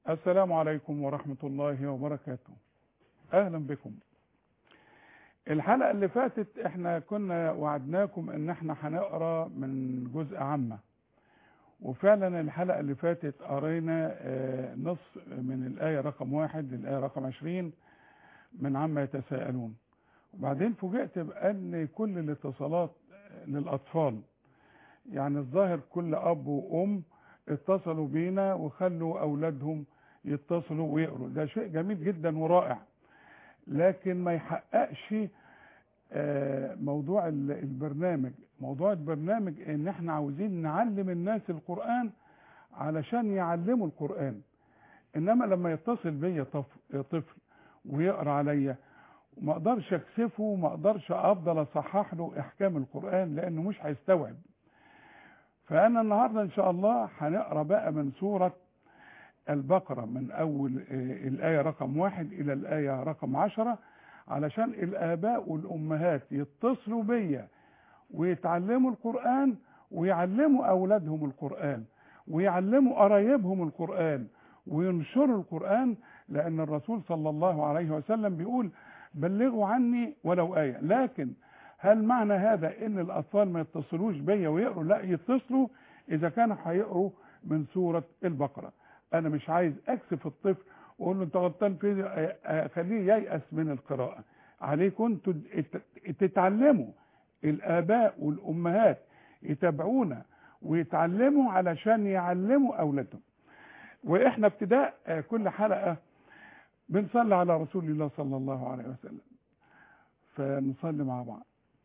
السلام عليكم ورحمة الله وبركاته أهلا بكم الحلقة اللي فاتت احنا كنا وعدناكم ان احنا هنقرا من جزء عامة وفعلا الحلقة اللي فاتت قرينا آه، نص من الآية رقم واحد للآية رقم عشرين من عما يتساءلون وبعدين فوجئت بأن كل الاتصالات للأطفال يعني الظاهر كل أب وأم اتصلوا بينا وخلوا أولادهم يتصلوا ويقروا ده شيء جميل جدا ورائع لكن ما يحققش آه، موضوع ال- البرنامج موضوع البرنامج ان احنا عاوزين نعلم الناس القرآن علشان يعلموا القرآن انما لما يتصل بيا طف- طفل ويقرا عليا ما اقدرش اكسفه ما اقدرش افضل اصحح له احكام القرآن لانه مش هيستوعب فانا النهارده ان شاء الله هنقرا بقى من سورة البقرة من اول آه، الاية رقم واحد الى الاية رقم عشرة علشان الاباء والامهات يتصلوا بيا ويتعلموا القرآن ويعلموا اولادهم القرآن ويعلموا قرايبهم القرآن وينشروا القرآن لان الرسول صلى الله عليه وسلم بيقول بلغوا عني ولو آية لكن هل معنى هذا ان الاطفال ما يتصلوش بيا ويقروا لا يتصلوا اذا كانوا هيقروا من سورة البقرة انا مش عايز اكسف الطفل واقول له انت غلطان في خليه ييأس من القراءة عليكم انتوا تت- تتعلموا الاباء والامهات يتابعونا ويتعلموا علشان يعلموا اولادهم واحنا ابتداء آه، كل حلقة بنصلي على رسول الله صلى الله عليه وسلم فنصلي مع بعض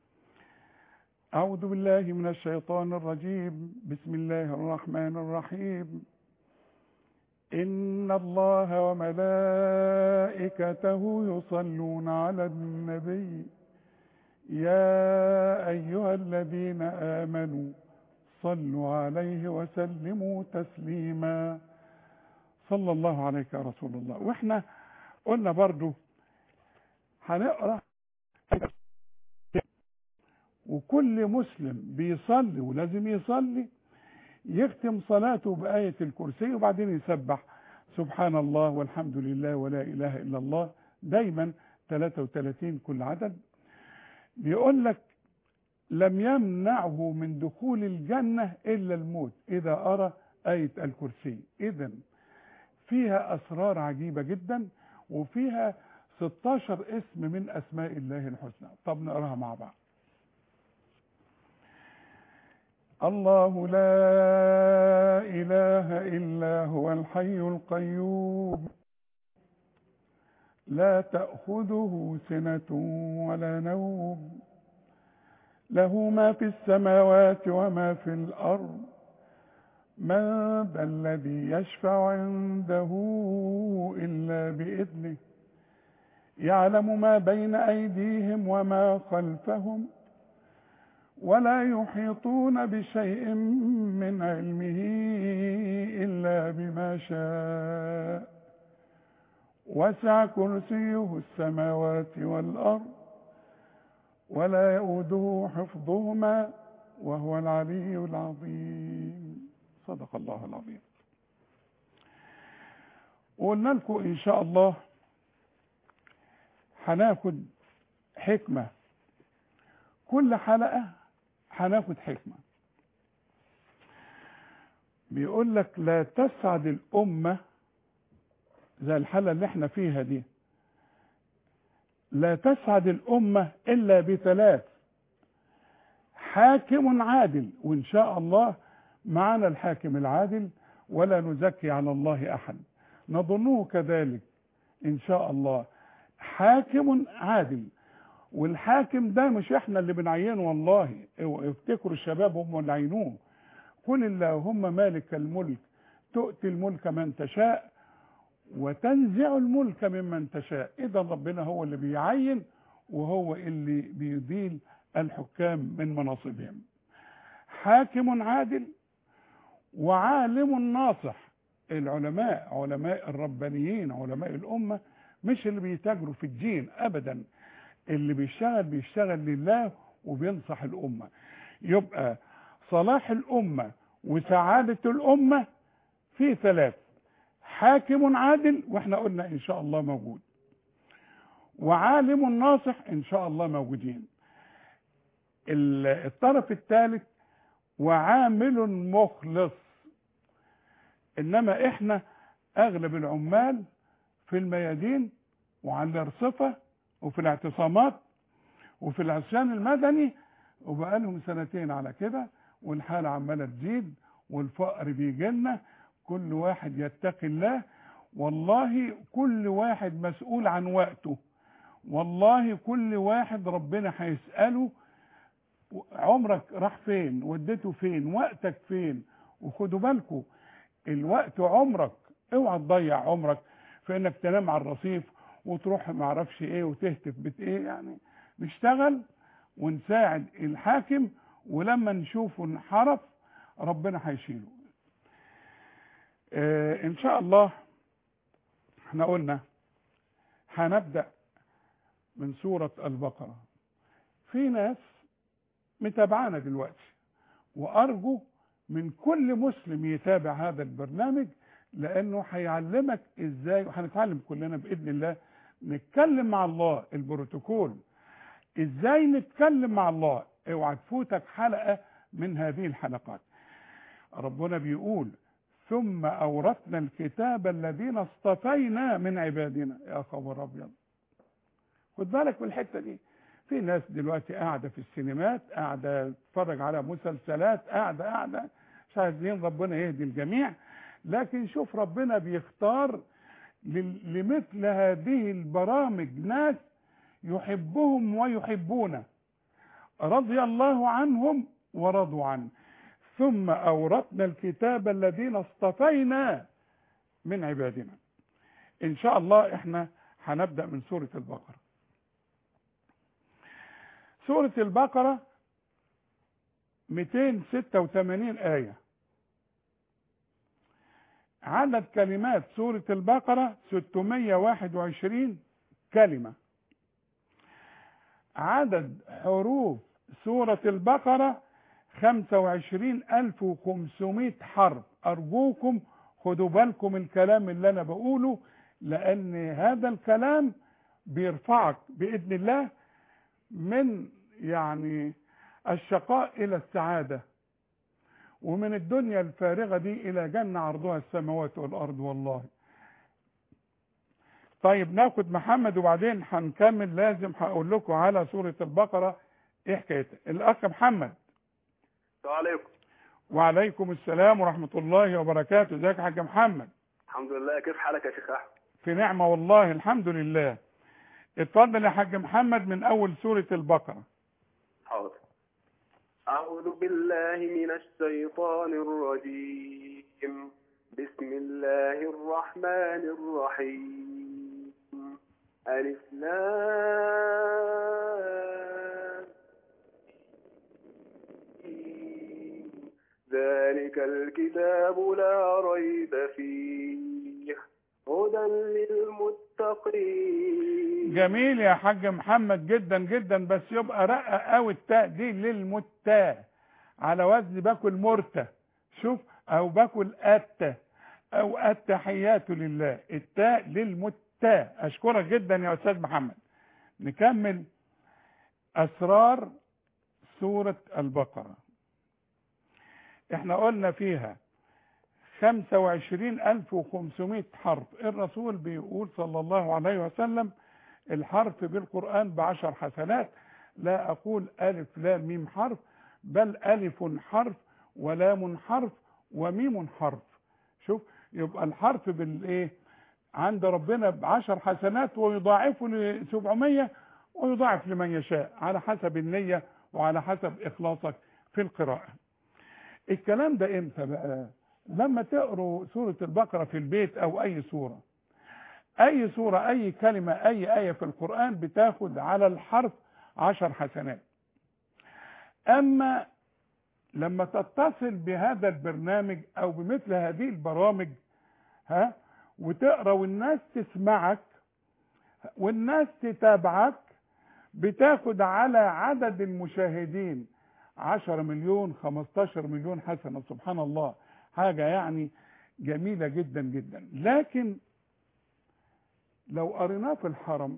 أعوذ بالله من الشيطان الرجيم بسم الله الرحمن الرحيم إن الله وملائكته يصلون على النبي يا أيها الذين آمنوا صلوا عليه وسلموا تسليما صلى الله عليك يا رسول الله واحنا قلنا برضو هنقرا وكل مسلم بيصلي ولازم يصلي يختم صلاته بآية الكرسي وبعدين يسبح سبحان الله والحمد لله ولا إله إلا الله دايما 33 كل عدد بيقول لك لم يمنعه من دخول الجنة إلا الموت إذا أرى آية الكرسي إذا فيها أسرار عجيبة جدا وفيها 16 اسم من أسماء الله الحسنى طب نقراها مع بعض الله لا إله إلا هو الحي القيوم لا تأخذه سنة ولا نوم له ما في السماوات وما في الأرض من ذا الذي يشفع عنده إلا بإذنه يعلم ما بين أيديهم وما خلفهم ولا يحيطون بشيء من علمه إلا بما شاء وسع كرسيه السماوات والأرض ولا يؤوده حفظهما وهو العلي العظيم صدق الله العظيم وقلنا لكم إن شاء الله هناخد حكمة كل حلقة هناخد حكمة بيقول لك لا تسعد الأمة زي الحلقة اللي احنا فيها دي لا تسعد الأمة إلا بثلاث حاكم عادل وإن شاء الله معنا الحاكم العادل ولا نزكي على الله أحد نظنه كذلك إن شاء الله حاكم عادل والحاكم ده مش احنا اللي بنعينه والله اوعوا افتكروا الشباب هم اللي عينوه قل اللهم مالك الملك تؤتي الملك من تشاء وتنزع الملك ممن تشاء اذا ربنا هو اللي بيعين وهو اللي بيزيل الحكام من مناصبهم حاكم عادل وعالم ناصح العلماء علماء الربانيين علماء الامه مش اللي بيتاجروا في الدين ابدا اللي بيشتغل بيشتغل لله وبينصح الامه يبقى صلاح الامه وسعاده الامه في ثلاث حاكم عادل واحنا قلنا ان شاء الله موجود وعالم ناصح ان شاء الله موجودين ال- الطرف الثالث وعامل مخلص انما احنا اغلب العمال في الميادين وعلى الارصفه وفي الاعتصامات وفي العصيان المدني وبقالهم سنتين على كده والحاله عماله تزيد والفقر بيجي لنا كل واحد يتقي الله والله كل واحد مسؤول عن وقته والله كل واحد ربنا هيسأله عمرك راح فين وديته فين وقتك فين وخدوا بالكم الوقت عمرك اوعى تضيع عمرك في انك تنام على الرصيف وتروح معرفش ايه وتهتف بت ايه يعني نشتغل ونساعد الحاكم ولما نشوفه انحرف ربنا هيشيله آه ان شاء الله احنا قلنا هنبدأ من سورة البقرة في ناس متابعانا دلوقتي وأرجو من كل مسلم يتابع هذا البرنامج لأنه هيعلمك إزاي وهنتعلم كلنا بإذن الله نتكلم مع الله البروتوكول إزاي نتكلم مع الله اوعى تفوتك حلقة من هذه الحلقات ربنا بيقول ثم أورثنا الكتاب الذين اصطفينا من عبادنا يا خبر أبيض خد بالك من الحته دي في ناس دلوقتي قاعده في السينمات قاعده تتفرج على مسلسلات قاعده قاعده مش عايزين ربنا يهدي الجميع لكن شوف ربنا بيختار لل- لمثل هذه البرامج ناس يحبهم ويحبونه رضي الله عنهم ورضوا عنه ثم أورثنا الكتاب الذين اصطفينا من عبادنا إن شاء الله إحنا هنبدأ من سورة البقرة سورة البقرة 286 آية عدد كلمات سورة البقرة 621 كلمة عدد حروف سورة البقرة 25500 حرف أرجوكم خدوا بالكم الكلام اللي أنا بقوله لأن هذا الكلام بيرفعك بإذن الله من يعني الشقاء إلى السعادة ومن الدنيا الفارغة دي إلى جنة عرضها السماوات والأرض والله طيب ناخد محمد وبعدين هنكمل لازم هقول لكم على سورة البقرة ايه حكايتها الأخ محمد السلام عليكم وعليكم السلام ورحمة الله وبركاته ازيك يا حاج محمد الحمد لله كيف حالك يا شيخ احمد في نعمة والله الحمد لله اتفضل يا حاج محمد من أول سورة البقرة حاضر أعوذ بالله من الشيطان الرجيم بسم الله الرحمن الرحيم ألف لام ميم. ذلك الكتاب لا ريب فيه هدى للمتقين جميل يا حاج محمد جدا جدا بس يبقى رقق قوي التاء دي للمتاه على وزن باكل مرتة شوف او باكل اتة او التحيات لله التاء للمتاه اشكرك جدا يا استاذ محمد نكمل اسرار سورة البقرة احنا قلنا فيها 25500 حرف الرسول بيقول صلى الله عليه وسلم الحرف بالقرآن بعشر حسنات لا أقول ألف لام ميم حرف بل ألف حرف ولام حرف وميم حرف شوف يبقى الحرف بالإيه عند ربنا بعشر حسنات ويضاعفه ل 700 ويضاعف لمن يشاء على حسب النية وعلى حسب إخلاصك في القراءة الكلام ده امتى بقى لما تقروا سورة البقرة في البيت او اي سورة اي سورة اي كلمة اي اية في القرآن بتاخد على الحرف عشر حسنات اما لما تتصل بهذا البرنامج او بمثل هذه البرامج ها وتقرا والناس تسمعك والناس تتابعك بتاخد على عدد المشاهدين 10 مليون 15 مليون حسنة سبحان الله حاجة يعني جميلة جدا جدا لكن لو قريناه في الحرم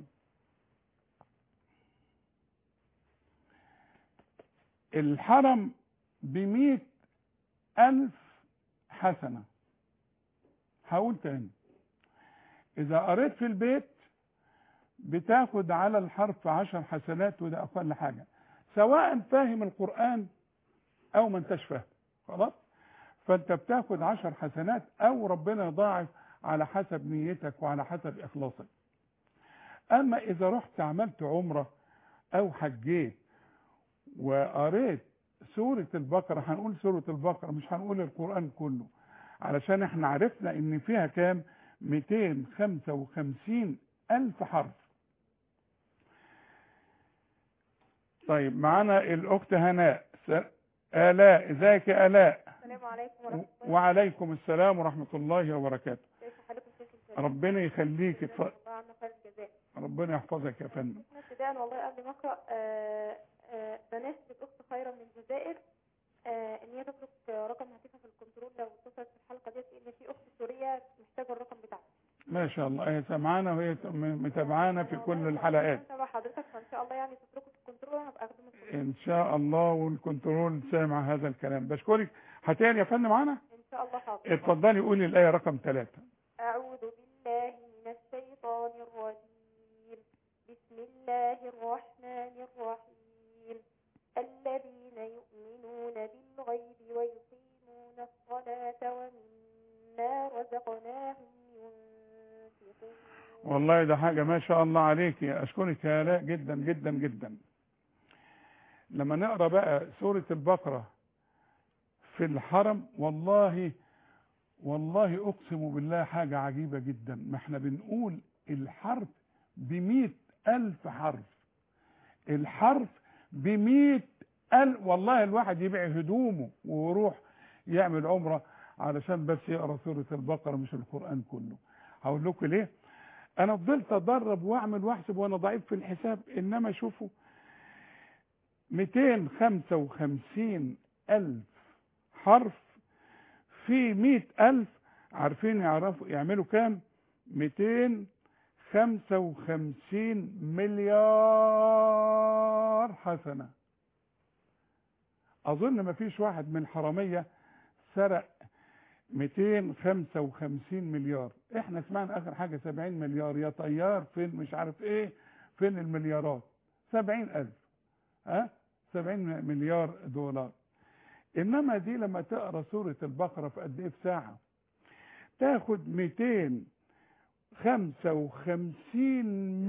الحرم بمئة ألف حسنة هقول تاني إذا قريت في البيت بتاخد على الحرف عشر حسنات وده أقل حاجة سواء فاهم القرآن أو ما انتش فاهم خلاص فأنت بتاخد عشر حسنات أو ربنا يضاعف على حسب نيتك وعلى حسب إخلاصك أما إذا رحت عملت عمرة أو حجيت وقريت سورة البقرة هنقول سورة البقرة مش هنقول القرآن كله علشان احنا عرفنا ان فيها كام 255 ألف حرف طيب معانا الأخت هناء س- آلاء ازيك يا آلاء السلام عليكم ورحمة الله وعليكم السلام ورحمة الله وبركاته كيف حالكم شيخ الكريم؟ ربنا يخليك جزاكم اتف- الله عنا خير الجزاء ربنا يحفظك يا فندم احنا ابتداء والله قبل ما اقرا آه، آه، بناشد الاخت خيرا من الجزائر آه، ان هي تترك رقم هاتفها في الكنترول لو اتصلت في الحلقه ديت لان في اخت سوريه محتاجه الرقم بتاعها ما شاء الله هي سمعانا وهي م- متابعانا في كل الحلقات تبع حضرتك فان شاء الله يعني تتركوا في الكنترول وانا هبقى اخدمه في الكنترول. ان شاء الله والكنترول سامع هذا الكلام بشكرك هتاني يا فندم معانا ان شاء الله حاضر اتفضلي قولي الآية رقم ثلاثة أعوذ بالله من الشيطان الرجيم بسم الله الرحمن الرحيم الذين يؤمنون بالغيب ويقيمون الصلاة ومما رزقناهم ينفقون والله ده حاجة ما شاء الله عليك أشكرك يا آلاء جدا جدا جدا لما نقرأ بقى سورة البقرة في الحرم والله والله أقسم بالله حاجة عجيبة جدا ما احنا بنقول الحرف بمئة ألف حرف الحرف بمئة ألف والله الواحد يبيع هدومه ويروح يعمل عمرة علشان بس يقرأ سورة البقرة مش القرآن كله هقول لكم ليه انا فضلت ادرب واعمل واحسب وانا ضعيف في الحساب انما شوفوا 255 الف حرف في 100 الف عارفين يعرفوا يعملوا كام 255 مليار حسنة اظن ما فيش واحد من الحرامية سرق 255 مليار احنا سمعنا اخر حاجة 70 مليار يا طيار فين مش عارف ايه فين المليارات 70 الف ها 70 مليار دولار انما دي لما تقرا سورة البقرة في قد ايه في ساعة تاخد 255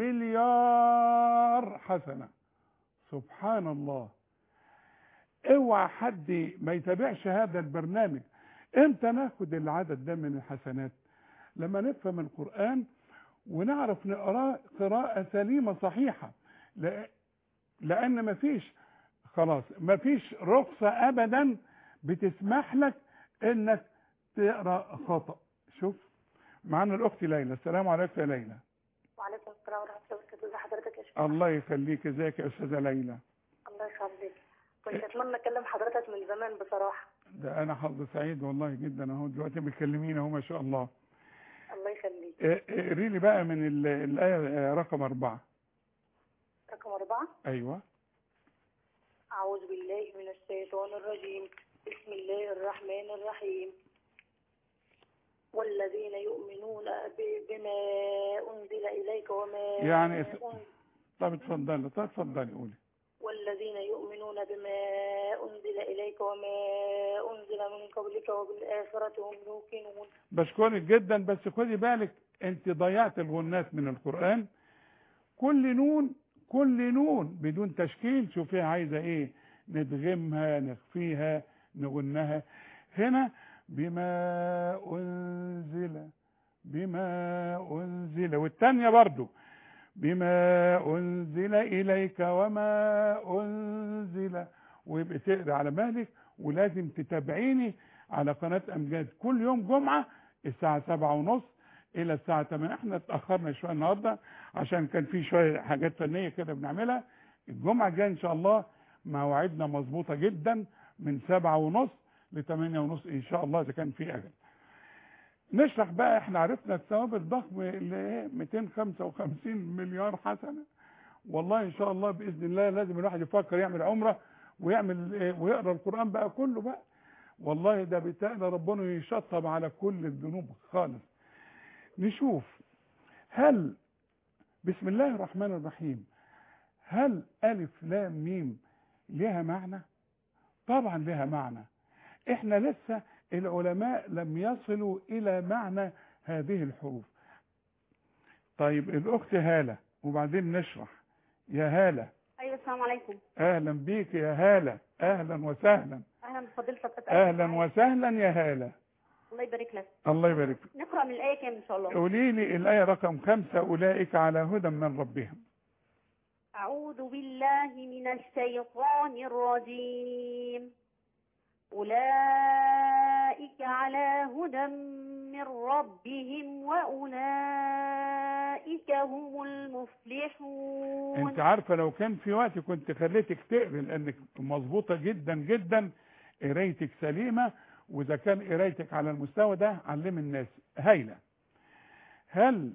مليار حسنة سبحان الله اوعى حد ما يتابعش هذا البرنامج امتى ناخد العدد ده من الحسنات لما نفهم القرآن ونعرف نقراه قراءة سليمة صحيحة لأ- لأن مفيش خلاص مفيش رخصة أبدا بتسمح لك إنك تقرأ خطأ شوف معانا الأخت ليلى السلام عليكم يا ليلى وعليكم السلام ورحمة الله وبركاته ازي حضرتك يا شيخ الله يخليك ازيك يا أستاذة ليلى الله يخليك كنت اتمنى اكلم حضرتك من زمان بصراحة ده أنا حظ سعيد والله جدا أهو دلوقتي بتكلمينا أهو ما شاء الله الله يخليك اه- اقري لي بقى من ال- الآية اه، رقم أربعة رقم أربعة أيوه أعوذ بالله من الشيطان الرجيم بسم الله الرحمن الرحيم والذين يؤمنون ب- بما أنزل إليك وما يعني أنزل طب اتفضلي طب اتفضلي قولي والذين يؤمنون بما أنزل إليك وما أنزل من قبلك وبالآخرة هم يوقنون بشكرك جدا بس خدي بالك انت ضيعت الغنات من القرآن كل نون كل نون بدون تشكيل شوفيها عايزة ايه ندغمها نخفيها نغنها هنا بما أنزل بما أنزل والتانية برضو بما أنزل إليك وما أنزل ويبقى تقري على بالك ولازم تتابعيني على قناة أمجاد كل يوم جمعة الساعة سبعة ونص إلى الساعة 8 احنا اتأخرنا شوية النهاردة عشان كان في شوية حاجات فنية كده بنعملها الجمعة الجاية إن شاء الله مواعيدنا مظبوطة جدا من سبعة ونص لثمانية ونص إن شاء الله إذا كان في أجل نشرح بقى احنا عرفنا الثواب الضخم اللي ايه 255 مليار حسنه والله ان شاء الله باذن الله لازم الواحد يفكر يعمل عمره ويعمل ايه ويقرا القران بقى كله بقى والله ده بتاعنا ربنا يشطب على كل الذنوب خالص نشوف هل بسم الله الرحمن الرحيم هل ألف لام ميم لها معنى طبعا لها معنى احنا لسه العلماء لم يصلوا الى معنى هذه الحروف طيب الاخت هالة وبعدين نشرح يا هالة ايوه السلام عليكم اهلا بيك يا هالة اهلا وسهلا اهلا بفضيلتك أسألك اهلا سؤال. وسهلا يا هالة الله يبارك لك الله يبارك فيك نقرا من الايه كام ان شاء الله قولي لي الآية رقم خمسة أولئك على هدى من ربهم اعوذ بالله من الشيطان الرجيم اولئك على هدى من ربهم واولئك هم المفلحون انت عارفة لو كان في وقت كنت خليتك تقري لانك مظبوطة جدا جدا قرايتك سليمة واذا كان قرايتك على المستوى ده علم الناس هايلة هل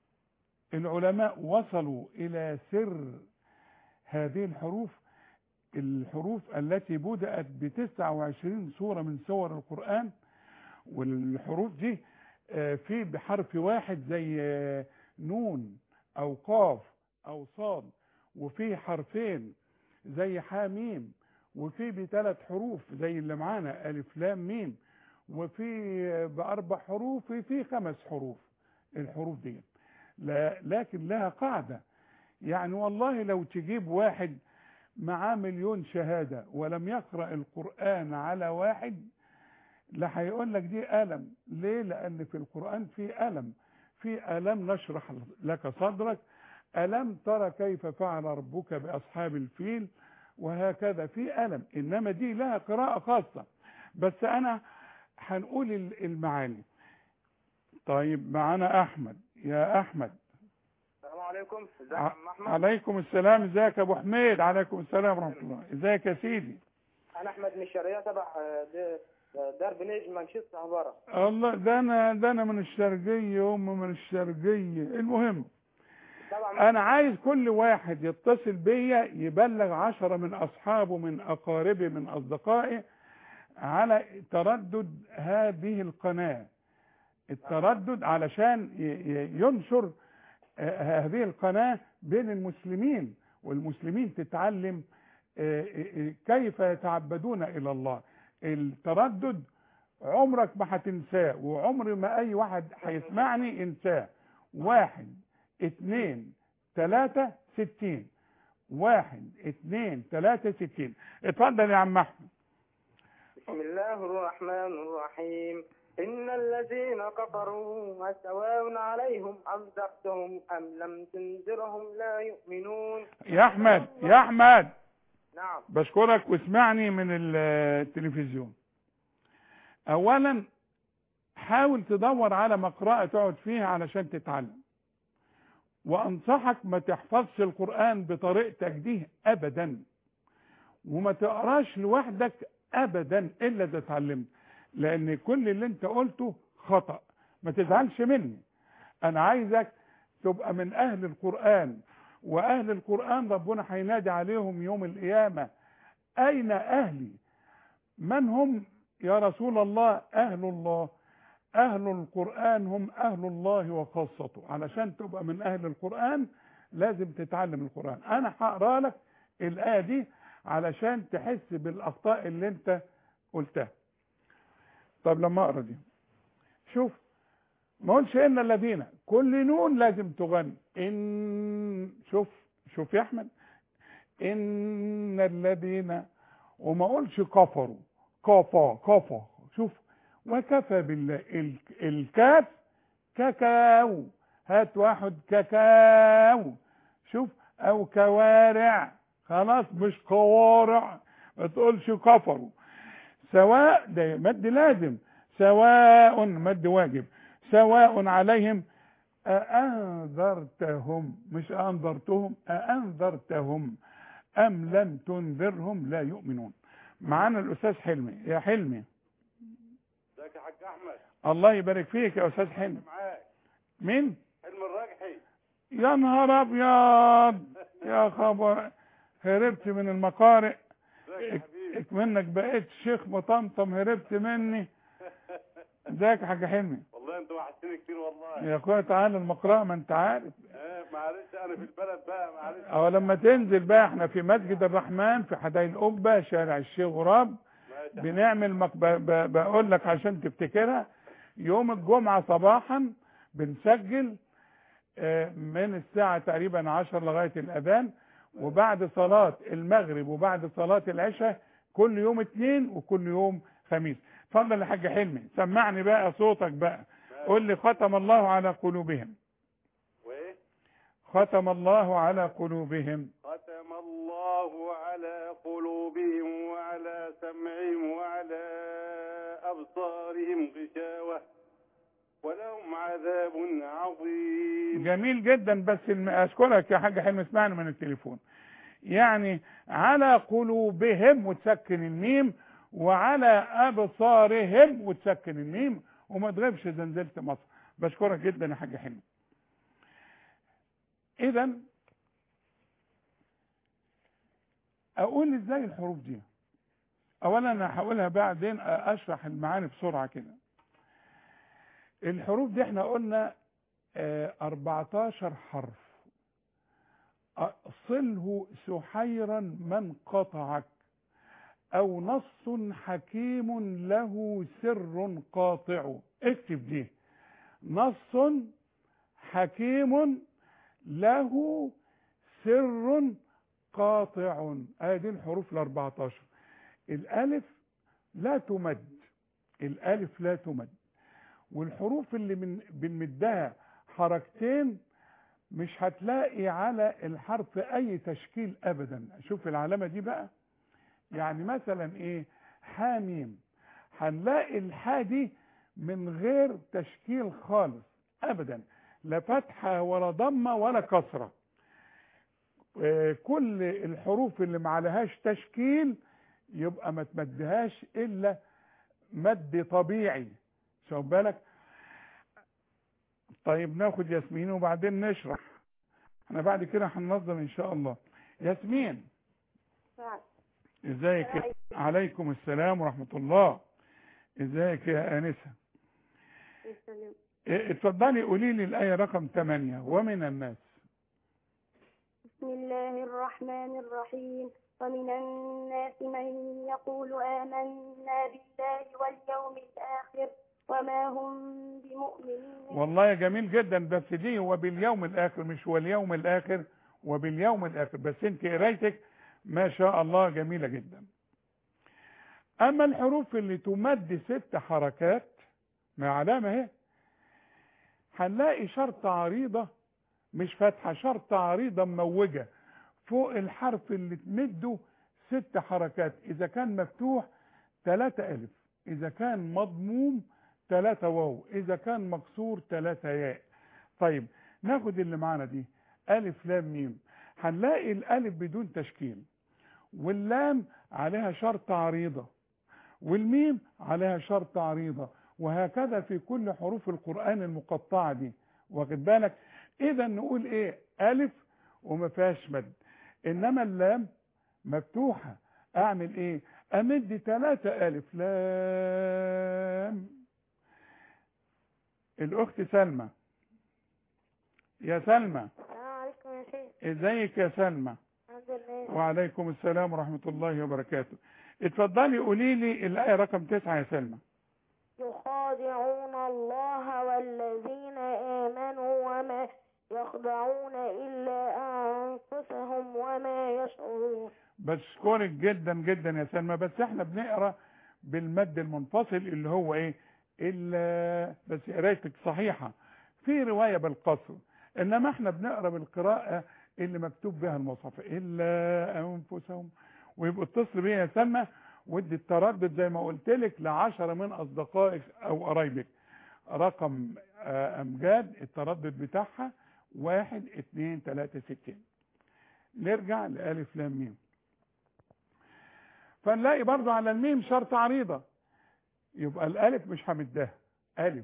العلماء وصلوا الى سر هذه الحروف الحروف التي بدأت ب 29 سورة من سور القرآن والحروف دي آه، في بحرف واحد زي آه، نون او قاف او صاد وفي حرفين زي حاميم وفي بثلاث حروف زي اللي معانا الف لام ميم وفي باربع حروف وفي خمس حروف الحروف دي لا لكن لها قاعده يعني والله لو تجيب واحد معاه مليون شهاده ولم يقرا القران على واحد لا هيقول لك دي ألم ليه لأن في القرآن في ألم في ألم نشرح لك صدرك ألم ترى كيف فعل ربك بأصحاب الفيل وهكذا في ألم إنما دي لها قراءة خاصة بس أنا هنقول ال- المعاني طيب معانا أحمد يا أحمد السلام عليكم ازيك يا ع- عم احمد عليكم السلام ازيك يا أبو حميد عليكم السلام ورحمة الله ازيك يا سيدي انا احمد من الشرقيه تبع آه، د- دار بنيج منشيط هبره الله ده أنا ده أنا من الشرقية وهم من الشرقية المهم طبعا انا عايز كل واحد يتصل بيا يبلغ عشرة من اصحابه من اقاربه من اصدقائه على تردد هذه القناة التردد علشان ي- ي- ينشر آه، هذه القناة بين المسلمين والمسلمين تتعلم آه، آه، كيف يتعبدون الى الله التردد عمرك ما هتنساه وعمر ما اي واحد هيسمعني ينساه واحد اتنين تلاتة ستين واحد اتنين تلاتة ستين اتفضل يا عم احمد بسم الله الرحمن الرحيم إن الذين كفروا سواء عليهم أنذرتهم أم لم تنذرهم لا يؤمنون يا احمد يا احمد نعم بشكرك واسمعني من التلفزيون اولا حاول تدور على مقرأة تقعد فيها علشان تتعلم وانصحك ما تحفظش القرآن بطريقتك دي ابدا وما تقراش لوحدك ابدا الا اذا اتعلمت لان كل اللي انت قلته خطأ ما تزعلش مني انا عايزك تبقى من اهل القرآن واهل القرآن ربنا هينادي عليهم يوم القيامة اين اهلي من هم يا رسول الله اهل الله اهل القرآن هم اهل الله وخاصته علشان تبقى من اهل القرآن لازم تتعلم القرآن انا هقرا لك الايه دي علشان تحس بالاخطاء اللي انت قلتها طب لما اقرا دي شوف ما اقولش ان الذين كل نون لازم تغني ان شوف شوف يا احمد ان الذين وما اقولش كفروا كفا كفا شوف وكفى بالله ال- الكاف كاكاو هات واحد كاكاو شوف او كوارع خلاص مش قوارع ما تقولش كفروا سواء ده مد لازم سواء مد واجب سواء عليهم أأنذرتهم مش أنذرتهم أأنذرتهم أم لم تنذرهم لا يؤمنون معانا الأستاذ حلمي يا حلمي ازيك يا حاج أحمد الله يبارك فيك يا استاذ حلمي معاك مين حلم الراجحي يا نهار ابيض يا خبر هربت من المقارئ ازيك يا حبيبي اك منك بقيت شيخ مطمطم هربت مني ازيك يا حاج حلمي والله انت وحشتني كتير والله يا اخويا تعالى المقرأة ما انت عارف آه معلش انا في البلد بقى معلش او لما تنزل بقى احنا في مسجد الرحمن في حدائق القبة شارع الشيخ غراب ماشي بنعمل مك... ب... ب... بقول لك عشان تفتكرها يوم الجمعة صباحا بنسجل آه، من الساعة تقريبا 10 لغاية الأذان وبعد صلاة المغرب وبعد صلاة العشاء كل يوم اثنين وكل يوم خميس اتفضل يا حاج حلمي سمعني بقى صوتك بقى قول لي ختم الله على قلوبهم وايه ختم الله على قلوبهم ختم الله على قلوبهم وعلى سمعهم وعلى أبصارهم غشاوة ولهم عذاب عظيم جميل جدا بس الم- اشكرك يا حاج حلمي اسمعني من التليفون يعني على قلوبهم وتسكن الميم وعلى ابصارهم وتسكن الميم وما تغيبش زنزلة مصر بشكرك جدا يا حاج حلمي اذا اقول ازاي الحروف دي اولا انا هقولها بعدين اشرح المعاني بسرعه كده الحروف دي احنا قلنا آه، 14 حرف أصله سحيرا من قطعك أو نص حكيم له سر قاطع اكتب دي نص حكيم له سر قاطع ادي الحروف ال 14 الالف لا تمد الالف لا تمد والحروف اللي من بنمدها حركتين مش هتلاقي على الحرف اي تشكيل ابدا شوف العلامه دي بقى يعني مثلا ايه حاميم هنلاقي الحا دي من غير تشكيل خالص ابدا لا فتحه ولا ضمه ولا كسره آه، كل الحروف اللي ما عليهاش تشكيل يبقى ما تمدهاش الا مد طبيعي شوف بالك طيب ناخد ياسمين وبعدين نشرح احنا بعد كده هننظم ان شاء الله ياسمين ازيك يا- عليكم السلام ورحمة الله ازيك يا آنسة إيه، اتفضلي قولي لي الآية رقم 8 ومن الناس بسم الله الرحمن الرحيم ومن الناس من يقول آمنا بالله واليوم الآخر وما هم بمؤمنين والله جميل جدا بس دي هو باليوم الآخر مش واليوم الآخر وباليوم الآخر بس انت قرايتك ما شاء الله جميلة جدا أما الحروف اللي تمد ست حركات ما علامة اهي هنلاقي شرطة عريضة مش فاتحة شرطة عريضة مموجة فوق الحرف اللي تمده ست حركات إذا كان مفتوح ثلاثة ألف إذا كان مضموم ثلاثة واو إذا كان مكسور ثلاثة ياء طيب ناخد اللي معانا دي ألف لام ميم هنلاقي الألف بدون تشكيل واللام عليها شرطة عريضة والميم عليها شرطة عريضة وهكذا في كل حروف القرآن المقطعة دي واخد بالك إذا نقول إيه ألف وما فيهاش مد إنما اللام مفتوحة أعمل إيه أمد ثلاثة ألف لام الأخت سلمى يا سلمى السلام عليكم يا شيخ ازيك يا سلمى الحمد لله وعليكم السلام ورحمة الله وبركاته اتفضلي قولي لي الآية رقم تسعة يا سلمى يخادعون الله والذين آمنوا وما يخدعون إلا أنفسهم وما يشعرون بشكرك جدا جدا يا سلمى بس احنا بنقرا بالمد المنفصل اللي هو ايه الا بس قرايتك صحيحه في روايه بالقصر انما احنا بنقرا بالقراءه اللي مكتوب بها المصحف الا انفسهم ويبقى اتصل بيا يا سلمى ودي التردد زي ما قلت لك لعشرة من اصدقائك او قرايبك رقم آه، امجاد التردد بتاعها واحد اتنين تلاتة ستين نرجع لألف لام ميم فنلاقي برضو على الميم شرط عريضة يبقى الألف مش همدها ألف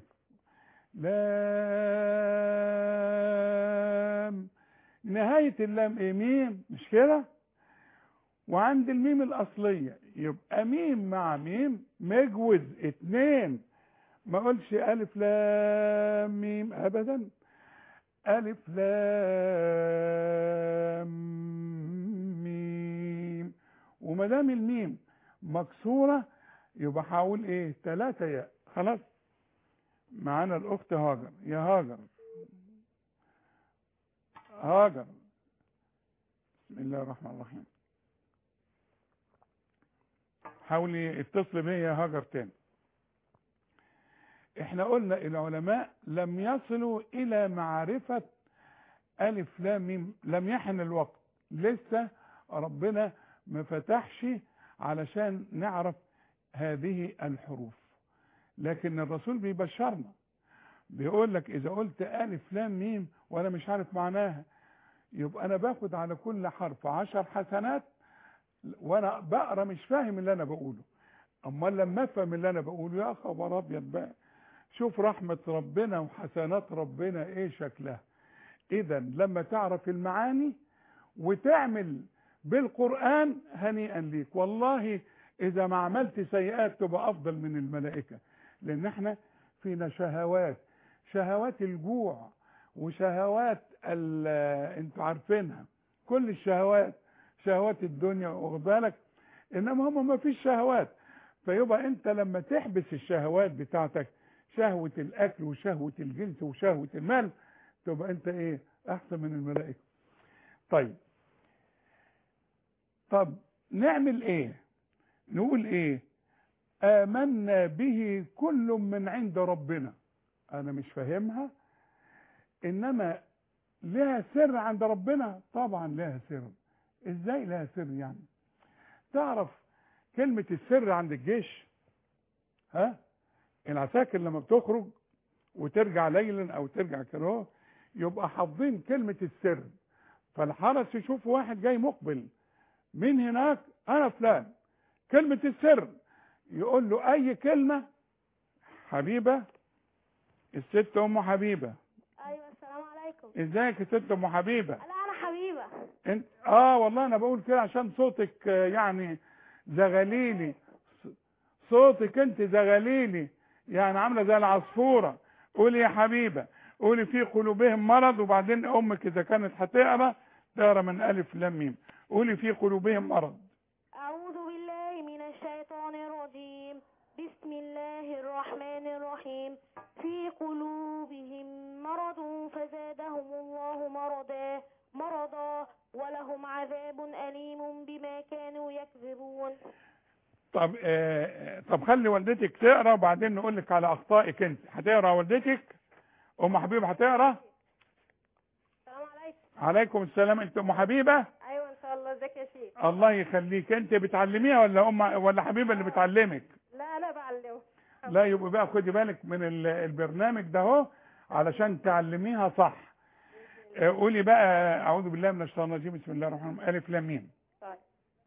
لام نهاية اللام ايه ميم مش كده وعند الميم الأصلية يبقى ميم مع ميم مجوز اتنين ما اقولش ألف لام ميم أبدا ألف لام ميم وما دام الميم مكسورة يبقى هقول ايه تلاتة ياء خلاص معانا الأخت هاجر يا هاجر هاجر بسم الله الرحمن الرحيم حاولي اتصل بيا يا هاجر تاني احنا قلنا العلماء لم يصلوا الى معرفة الف لام ميم لم يحن الوقت لسه ربنا ما فتحش علشان نعرف هذه الحروف لكن الرسول بيبشرنا بيقول لك اذا قلت الف لام ميم وانا مش عارف معناها يبقى انا باخد على كل حرف عشر حسنات وانا بقرا مش فاهم اللي انا بقوله امال لما افهم اللي انا بقوله يا خبر ابيض بقى شوف رحمة ربنا وحسنات ربنا ايه شكلها اذا لما تعرف المعاني وتعمل بالقرآن هنيئا ليك والله اذا ما عملت سيئات تبقى افضل من الملائكة لان احنا فينا شهوات شهوات الجوع وشهوات انتوا عارفينها كل الشهوات شهوات الدنيا واخد بالك انما هم ما فيش شهوات فيبقى انت لما تحبس الشهوات بتاعتك شهوة الاكل وشهوة الجنس وشهوة المال تبقى انت ايه احسن من الملائكة طيب طب نعمل ايه نقول ايه امنا به كل من عند ربنا انا مش فاهمها انما لها سر عند ربنا طبعا لها سر ازاي لها سر يعني تعرف كلمة السر عند الجيش ها العساكر لما بتخرج وترجع ليلا او ترجع كده يبقى حافظين كلمة السر فالحرس يشوف واحد جاي مقبل من هناك انا فلان كلمة السر يقول له اي كلمة حبيبة الست ام حبيبة ايوه السلام عليكم ازيك يا ست ام حبيبة لا انا حبيبه انت اه والله انا بقول كده عشان صوتك آه، يعني زغليلي صوتك انت زغليلي يعني عامله زي العصفوره قولي يا حبيبه قولي في قلوبهم مرض وبعدين امك اذا كانت هتقرا تقرا من الف لام ميم قولي في قلوبهم مرض اعوذ بالله من الشيطان الرجيم بسم الله الرحمن الرحيم في قلوبهم مرض فزادهم الله مرضا مرضا ولهم عذاب أليم بما كانوا يكذبون طب آه طب خلي والدتك تقرا وبعدين نقول لك على اخطائك انت هتقرا والدتك ام حبيبه هتقرا السلام عليكم عليكم السلام انت ام حبيبه ايوه ان شاء الله ازيك يا شيخ الله يخليك انت بتعلميها ولا ام ولا حبيبه اللي بتعلمك لا انا بعلمه لا يبقى بقى خدي بالك من ال- البرنامج ده اهو علشان تعلميها صح آه، قولي بقى اعوذ بالله من الشيطان الرجيم بسم الله الرحمن الرحيم الف لام ميم طيب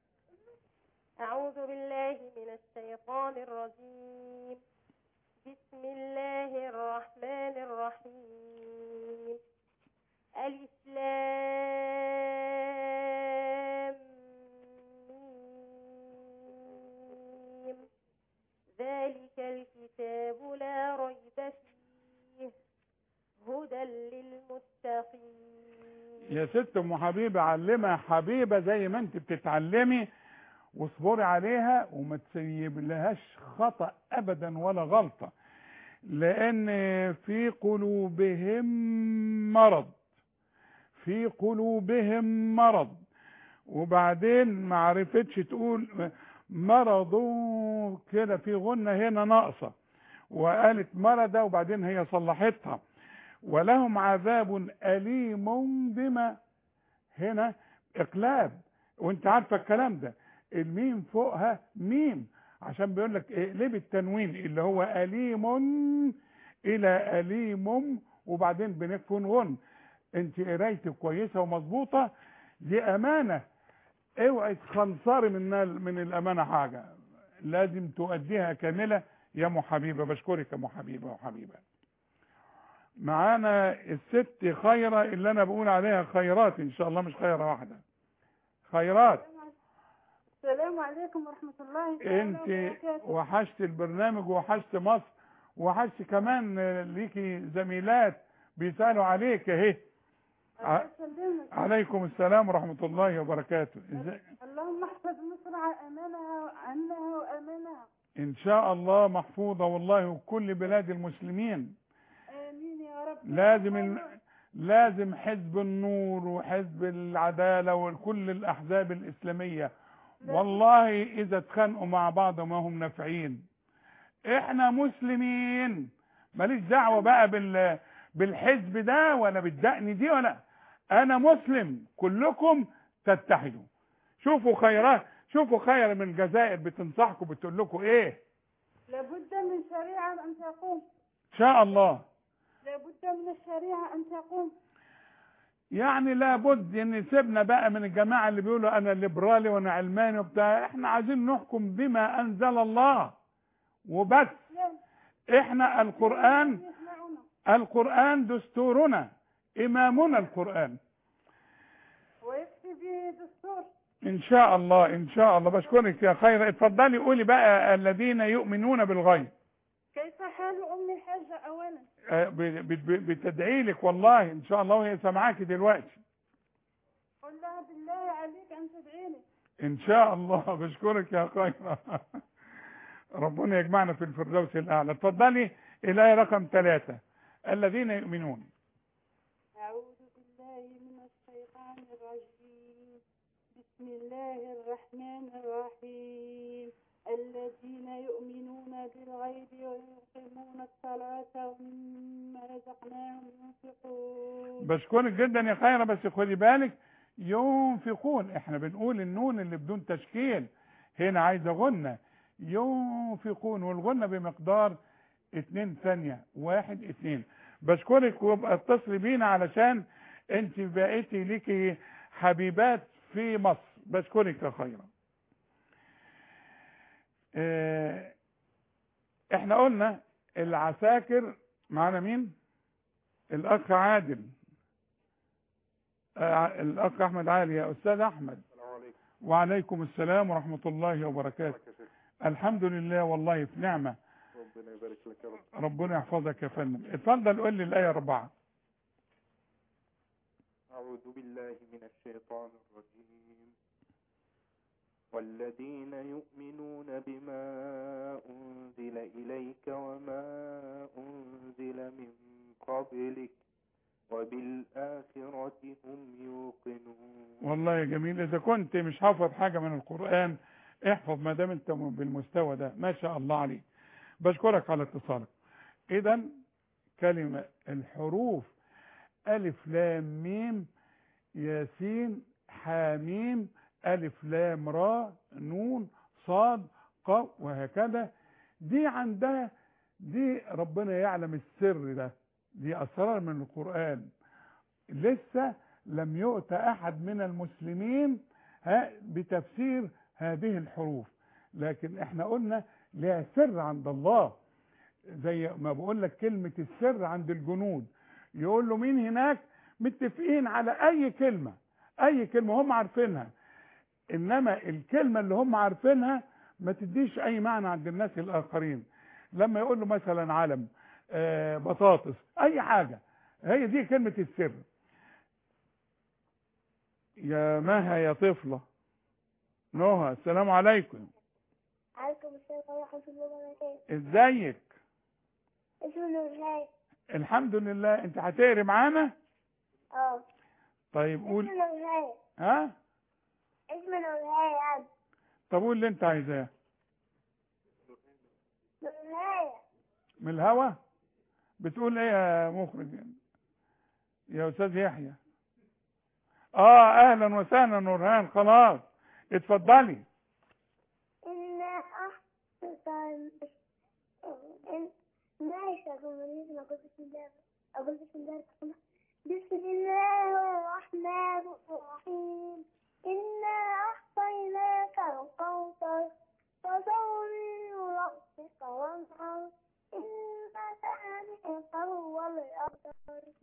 أعوذ بالله من الشيطان الرجيم بسم الله الرحمن الرحيم ألف لام ميم ذلك الكتاب لا ريب فيه هدى للمتقين يا ست ام حبيبه علمها حبيبه زي ما انت بتتعلمي واصبري عليها وما تسيب لهاش خطا ابدا ولا غلطه لان في قلوبهم مرض في قلوبهم مرض وبعدين ما عرفتش تقول مرض كده في غنة هنا ناقصة وقالت مرضة وبعدين هي صلحتها ولهم عذاب أليم بما هنا إقلاب وانت عارفة الكلام ده الميم فوقها ميم عشان بيقول لك اقلب التنوين اللي هو أليم إلى أليم وبعدين بنكفن غن انت قرايتك كويسة ومظبوطة دي أمانة اوعي تخنصري من من الأمانة حاجة لازم تؤديها كاملة يا ام حبيبه بشكرك يا ام حبيبه وحبيبه معانا الست خيره اللي انا بقول عليها خيرات ان شاء الله مش خيره واحده خيرات السلام عليكم ورحمة الله انت وحشت البرنامج وحشت مصر وحشت كمان ليكي زميلات بيسالوا عليك اهي ع- يسلمك عليكم السلام ورحمه الله وبركاته ازاي اللهم احفظ مصر امانها عنها وامانها ان شاء الله محفوظه والله وكل بلاد المسلمين امين يا رب لازم ال... لازم حزب النور وحزب العداله وكل الاحزاب الاسلاميه والله اذا اتخانقوا مع بعض ما هم نافعين احنا مسلمين ماليش دعوه بقى بال بالحزب ده ولا بالدقن دي ولا انا مسلم كلكم تتحدوا شوفوا خيرات شوفوا خير من الجزائر بتنصحكم بتقول لكم ايه لابد من شريعة ان تقوم ان شاء الله لابد من الشريعة ان تقوم يعني لابد ان سيبنا بقى من الجماعه اللي بيقولوا انا ليبرالي وانا علماني وبتاع احنا عايزين نحكم بما انزل الله وبس لا احنا القران يسمعنا القران دستورنا امامنا القران ويكفي به دستور ان شاء الله ان شاء الله بشكرك يا خير اتفضلي قولي بقى الذين يؤمنون بالغيب كيف حال ام الحاجة اولا آه، ب- ب- بتدعي لك والله ان شاء الله وهي سامعاكي دلوقتي قل لها بالله عليك ان تدعيني ان شاء الله بشكرك يا خير ربنا يجمعنا في الفردوس الاعلى اتفضلي الايه رقم ثلاثة الذين يؤمنون أعوذ بالله من الشيطان الرجيم بسم الله الرحمن الرحيم الذين يؤمنون بالغيب ويقيمون الصلاة ومما رزقناهم ينفقون بشكرك جدا يا خير بس خدي بالك ينفقون احنا بنقول النون اللي بدون تشكيل هنا عايزه غنه ينفقون والغنه بمقدار اتنين ثانيه واحد اتنين بشكرك وابقى اتصلي بينا علشان انت بقيتي ليكي حبيبات في مصر بشكرك يا خيرا اه احنا قلنا العساكر معانا مين الاخ عادل آه، الاخ احمد عالي يا استاذ احمد السلام عليكم وعليكم السلام ورحمه الله وبركاته يا شيخ الحمد لله والله في نعمه ربنا يبارك لك يا رب ربنا يحفظك يا فندم اتفضل قول لي الايه اربعه أعوذ بالله من الشيطان الرجيم والذين يؤمنون بما أنزل إليك وما أنزل من قبلك وبالآخرة هم يوقنون والله يا جميل اذا كنت مش حافظ حاجه من القران احفظ ما دام انت بالمستوى ده ما شاء الله عليك بشكرك على اتصالك اذا كلمه الحروف الف لام ميم ياسين حاميم الف لام را نون صاد قاف وهكذا دي عندها دي ربنا يعلم السر ده دي اسرار من القران لسه لم يؤت احد من المسلمين ها بتفسير هذه الحروف لكن احنا قلنا لها سر عند الله زي ما بقول لك كلمة السر عند الجنود يقول له مين هناك متفقين على اي كلمة اي كلمة هم عارفينها انما الكلمة اللي هم عارفينها ما تديش اي معنى عند الناس الاخرين لما يقول له مثلا علم آه بطاطس اي حاجة هي دي كلمة السر يا مها يا طفلة نهى السلام عليكم عليكم السلام ورحمة الله وبركاته ازيك اسمه نورهان الحمد لله انت هتقري معانا اه طيب اسمه قول نورهان ها اسمه نورهان يا عم طب قول اللي انت عايزاه نورهان من الهوا بتقول ايه يا مخرج يا استاذ يحيى اه اهلا وسهلا نورهان خلاص اتفضلي إن أحسن إن ماشي أقول بسم أقول بسم الله أقول بسم الله الرحمن بسم الله الرحمن الرحيم إنا أعطيناك الكوثر فصل لربك وانحر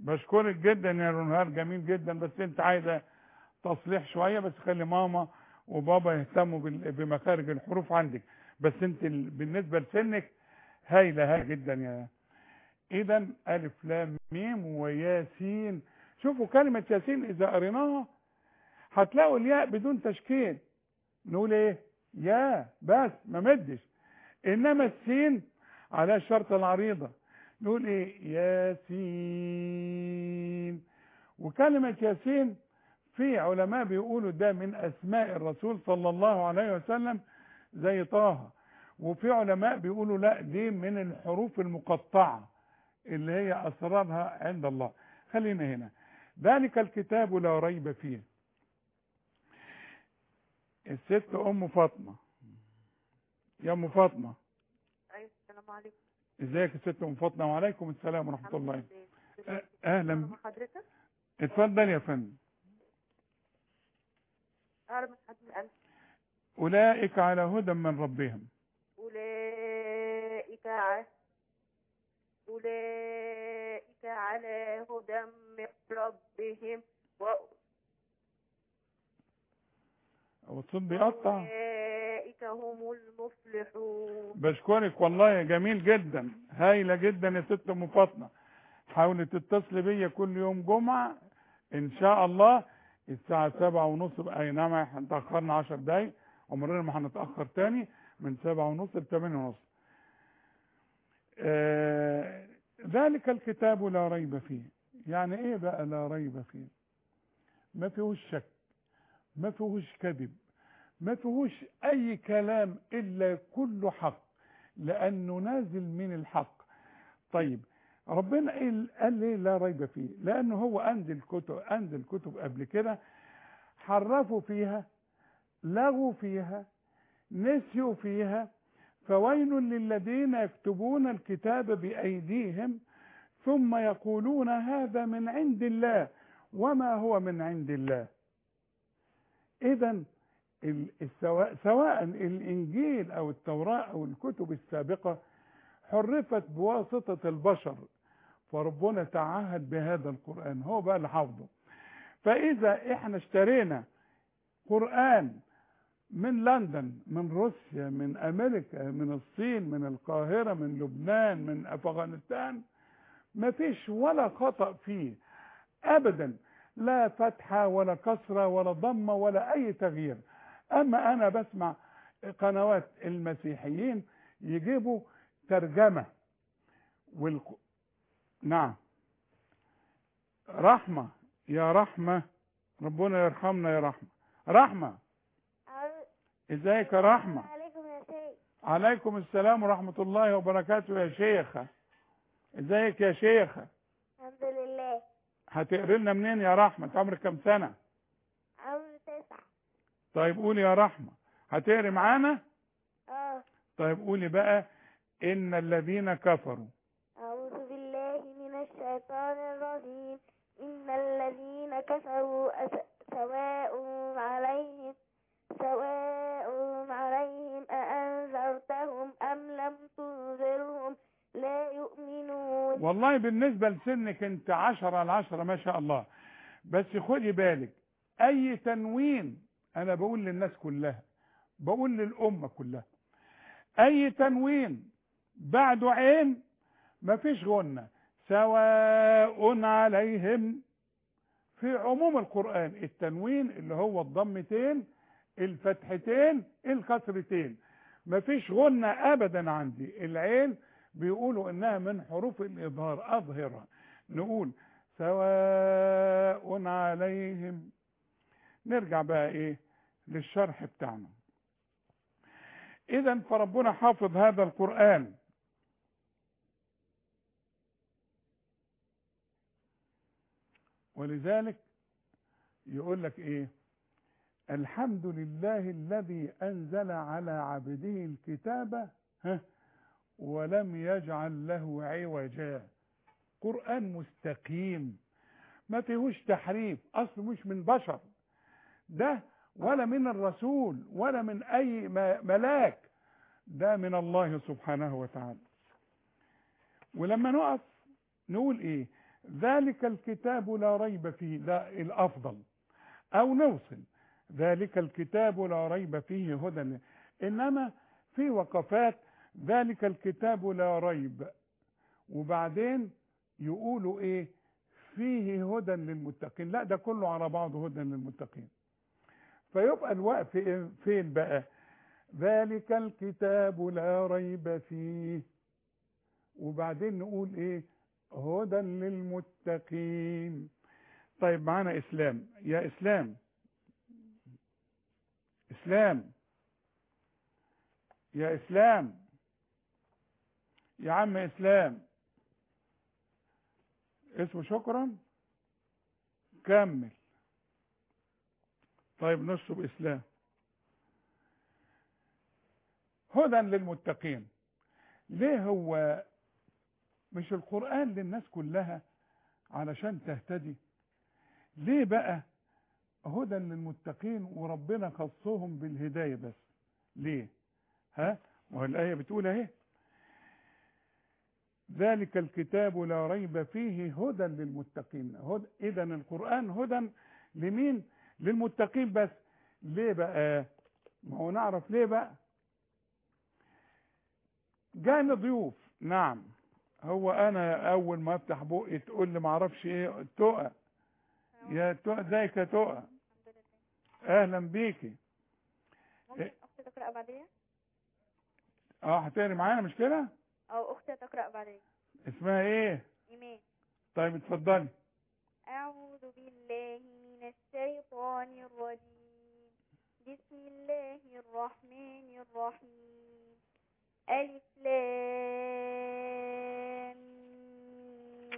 بشكرك جدا يا رونهار جميل جدا بس انت عايزه تصليح شويه بس خلي ماما وبابا يهتموا بال- بمخارج الحروف عندك بس انت ال- بالنسبه لسنك هايله هايله جدا يا اذا الف لام ميم وياسين شوفوا كلمه ياسين اذا قريناها هتلاقوا الياء بدون تشكيل نقول ايه يا بس ما مدش انما السين على الشرط العريضه نقول ايه ياسين وكلمه ياسين في علماء بيقولوا ده من اسماء الرسول صلى الله عليه وسلم زي طه وفي علماء بيقولوا لا دي من الحروف المقطعه اللي هي اسرارها عند الله خلينا هنا ذلك الكتاب لا ريب فيه الست ام فاطمه يا ام فاطمه ايوه السلام عليكم ازيك يا ست ام فاطمه وعليكم السلام ورحمه الحمد الله لله. أ- اهلا مع حضرتك اتفضل يا فندم اعرف من حد من القلب اولئك على هدى من ربهم اولئك ع... اولئك على هدى من ربهم الصوت بيقطع واولئك هم المفلحون بشكرك والله جميل جدا هايله جدا يا ست ام فاطمه حاولي تتصلي بيا كل يوم جمعه ان شاء الله الساعه سبعة ونص اي نعم احنا اتاخرنا عشر دقايق عمرنا ما هنتاخر تاني من سبعة ونص لثمانية ونص آه ذلك الكتاب لا ريب فيه يعني ايه بقى لا ريب فيه ما فيهوش شك ما فيهوش كذب ما فيهوش اي كلام الا كله حق لانه نازل من الحق طيب ربنا إيه قال ليه لا ريب فيه لانه هو انزل كتب انزل كتب قبل كده حرفوا فيها لغوا فيها نسيوا فيها فويل للذين يكتبون الكتاب بايديهم ثم يقولون هذا من عند الله وما هو من عند الله اذا ال- السواء سواء الانجيل او التوراه او الكتب السابقه حرفت بواسطه البشر فربنا تعهد بهذا القران هو بقى اللي حافظه فاذا احنا اشترينا قران من لندن من روسيا من امريكا من الصين من القاهره من لبنان من افغانستان ما فيش ولا خطا فيه ابدا لا فتحه ولا كسره ولا ضمه ولا اي تغيير اما انا بسمع قنوات المسيحيين يجيبوا ترجمه والق... نعم رحمه يا رحمه ربنا يرحمنا يا رحمه رحمه ازيك يا رحمه عليكم يا شيخ عليكم السلام ورحمه الله وبركاته يا شيخه ازيك يا شيخه الحمد لله هتقري لنا منين يا رحمه انت عمرك كام سنه عمرو تسعة طيب قولي يا رحمه هتقري معانا اه طيب قولي بقى ان الذين كفروا أعوذ بالله من الشيطان الرجيم إن الذين كفروا أس- سواء عليهم سواء عليهم أأنذرتهم أم لم تنذرهم لا يؤمنون والله بالنسبة لسنك انت عشرة على عشرة ما شاء الله بس خدي بالك اي تنوين انا بقول للناس كلها بقول للأمة كلها اي تنوين بعده عين مفيش غنة سواء عليهم في عموم القرآن التنوين اللي هو الضمتين الفتحتين الكسرتين مفيش غنة ابدا عندي العين بيقولوا انها من حروف الاظهار اظهرها نقول سواء عليهم نرجع بقى ايه للشرح بتاعنا اذا فربنا حافظ هذا القرآن ولذلك يقول لك ايه الحمد لله الذي انزل على عبده الكتاب ها ولم يجعل له عوجا قرآن مستقيم ما فيهوش تحريف اصله مش من بشر ده ولا من الرسول ولا من اي م- ملاك ده من الله سبحانه وتعالى ولما نقف نقول ايه ذلك الكتاب لا ريب فيه لا الافضل او نوصل ذلك الكتاب لا ريب فيه هدى ل- انما في وقفات ذلك الكتاب لا ريب وبعدين يقولوا ايه فيه هدى للمتقين لا ده كله على بعضه هدى للمتقين فيبقى الوقف إيه؟ فين بقى ذلك الكتاب لا ريب فيه وبعدين نقول ايه هدى للمتقين طيب معانا اسلام يا اسلام اسلام يا اسلام يا عم اسلام اسمه شكرا كمل طيب نشرب اسلام هدى للمتقين ليه هو مش القرآن للناس كلها علشان تهتدي ليه بقى هدى للمتقين وربنا خصهم بالهداية بس ليه ها وهي الآية بتقول اهي ذلك الكتاب لا ريب فيه هدى للمتقين هدى اذا القرآن هدى لمين للمتقين بس ليه بقى ما هو نعرف ليه بقى جاني ضيوف نعم هو انا اول ما افتح بقي تقول لي ما اعرفش ايه تقى يا تقى ازيك يا تقى اهلا بيكي ممكن اختي تقرا بعدين اه هتقري معانا مش كده او اختي تقرا بعدين اسمها ايه ايمان طيب اتفضلي أعوذ بالله من الشيطان الرجيم بسم الله الرحمن الرحيم ألف لام ميم.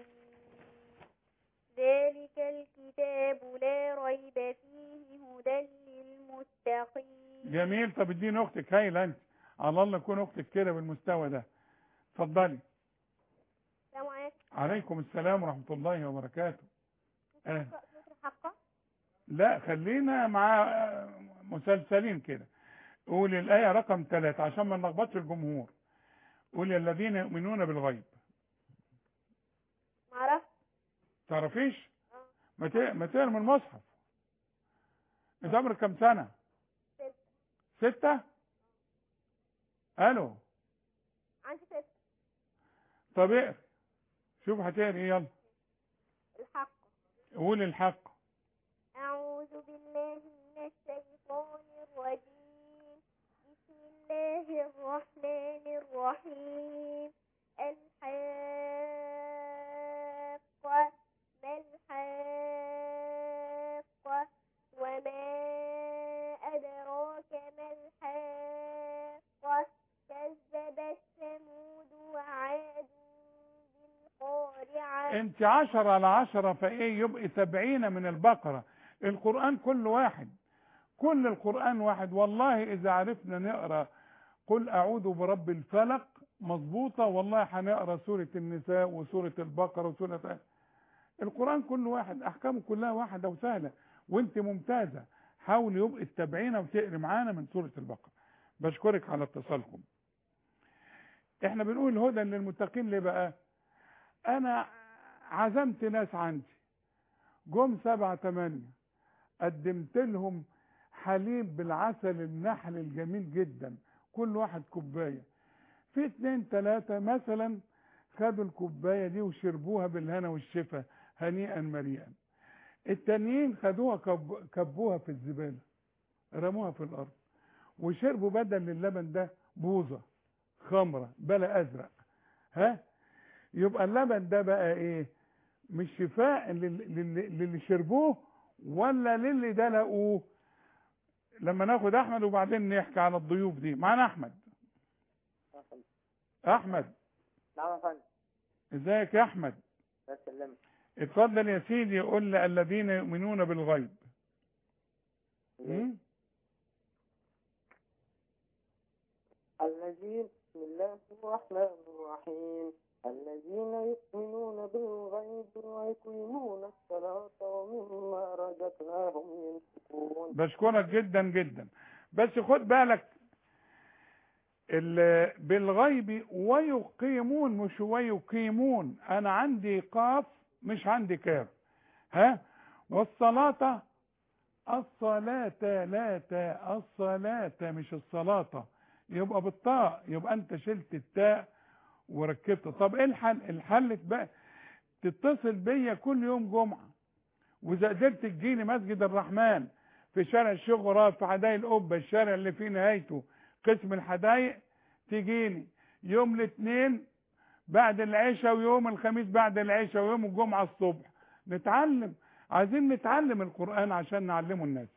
ذلك الكتاب لا ريب فيه هدى للمتقين جميل طب اديني اختك هايله انت على الله يكون اختك كده بالمستوى ده اتفضلي السلام عليكم عليكم السلام ورحمه الله وبركاته آه. أقرأ سورة الحقة لا خلينا مع آه، مسلسلين كده قول الآية رقم ثلاثة عشان ما نلخبطش الجمهور قول الذين يؤمنون بالغيب معرفش تعرفيش آه. ما ت- ما تقرا من المصحف انت عمرك كام سنة ستة. ستة الو عندي ستة طب اقرا شوف هتقرا ايه يلا الحق قول الحق أعوذ بالله من الشيطان الرجيم بسم الله الرحمن الرحيم الحاقة ما الحاقة وما أدراك ما الحاقة كذبت ثمود وعاد بالقارعة انت عشرة على عشرة فايه يبقى سبعين من البقرة القرآن كل واحد كل القرآن واحد والله اذا عرفنا نقرأ قل اعوذ برب الفلق مظبوطة والله هنقرأ سورة النساء وسورة البقرة وسورة القرآن كل واحد احكامه كلها واحدة وسهلة وانت ممتازة حاول يبقى التبعينة وتقري معانا من سورة البقرة بشكرك على اتصالكم احنا بنقول هدى للمتقين ليه بقى انا عزمت ناس عندي جم سبعة تمانية قدمت لهم حليب بالعسل النحل الجميل جدا كل واحد كوباية في اتنين تلاتة مثلا خدوا الكوباية دي وشربوها بالهنا والشفا هنيئا مريئا التانيين خدوها كب... كبوها في الزبالة رموها في الأرض وشربوا بدل اللبن ده بوظة خمرة بلا أزرق ها يبقى اللبن ده بقى ايه مش شفاء لل- لل- للي شربوه ولا للي دلقوه لما ناخد احمد وبعدين نحكي على الضيوف دي معانا احمد احمد نعم يا فندم ازيك يا احمد بس سلمت اتفضل يا سيدي قول لي الذين يؤمنون بالغيب مم؟ الذين بسم الله الرحمن الرحيم الذين يؤمنون بالغيب ويقيمون الصلاة ومما رزقناهم ينفقون بشكرك جدا جدا بس خد بالك ال- بالغيب ويقيمون مش ويقيمون انا عندي قاف مش عندي كاف ها والصلاة الصلاة لا تا الصلاة مش الصلاة يبقى بالطاء يبقى انت شلت التاء وركبت طب ايه الحل الحل بقى تتصل بيا كل يوم جمعة واذا قدرت تجيني مسجد الرحمن في شارع الشيخ غراب في حدائق القبة الشارع اللي فيه نهايته قسم الحدائق تجيني يوم الاثنين بعد العشاء ويوم الخميس بعد العشاء ويوم الجمعة الصبح نتعلم عايزين نتعلم القرآن عشان نعلمه الناس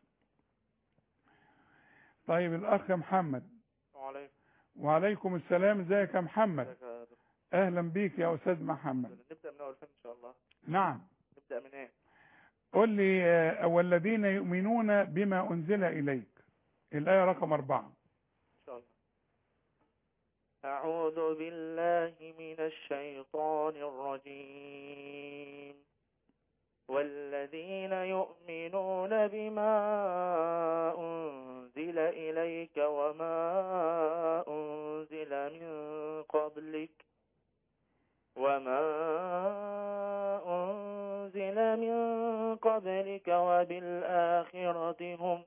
طيب الأخ محمد وعليكم وعليكم السلام ازيك يا محمد ازيك يا دكتور أهلا بيك يا أستاذ محمد نبدأ من أول فين إن شاء الله نعم نبدأ من إيه قل لي آه، والذين يؤمنون بما أنزل إليك الآية رقم أربعة إن شاء الله أعوذ بالله من الشيطان الرجيم والذين يؤمنون بما أنزل إليك وما أنزل من قبلك وما أنزل من قبلك وبالآخرة هم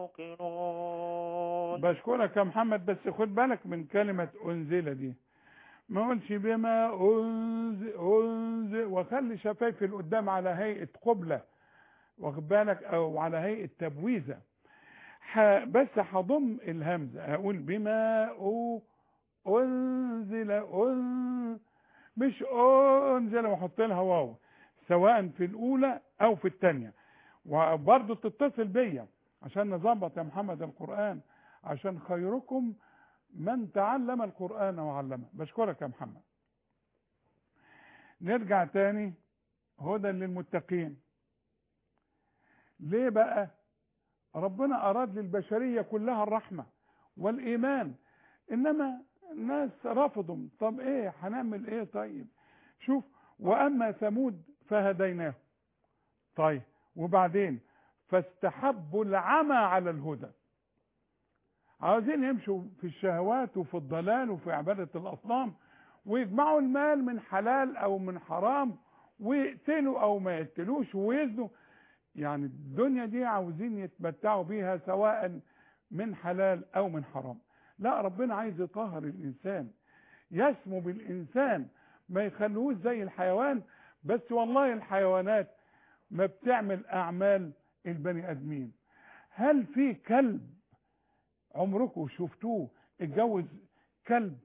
يوقنون بشكرك يا محمد بس خد بالك من كلمة أنزل دي ما قلش بما أنزل, أنزل وخلي شفايفي اللي قدام على هيئة قبلة واخد بالك أو على هيئة تبويزة ح... بس هضم الهمزة هقول بما أو أنزل أن مش أنزل وأحط لها واو سواء في الأولى أو في الثانية وبرضه تتصل بيا عشان نظبط يا محمد القرآن عشان خيركم من تعلم القرآن وعلمه بشكرك يا محمد نرجع تاني هدى للمتقين ليه بقى ربنا أراد للبشرية كلها الرحمة والإيمان إنما الناس رفضوا طب إيه هنعمل إيه طيب شوف وأما ثمود فهديناه طيب وبعدين فاستحبوا العمى على الهدى عاوزين يمشوا في الشهوات وفي الضلال وفي عبادة الأصنام ويجمعوا المال من حلال أو من حرام ويقتلوا أو ما يقتلوش ويزنوا يعني الدنيا دي عاوزين يتمتعوا بيها سواء من حلال أو من حرام لا ربنا عايز يطهر الإنسان يسمو بالإنسان ما يخلوش زي الحيوان بس والله الحيوانات ما بتعمل أعمال البني آدمين هل في كلب عمركم شفتوه اتجوز كلب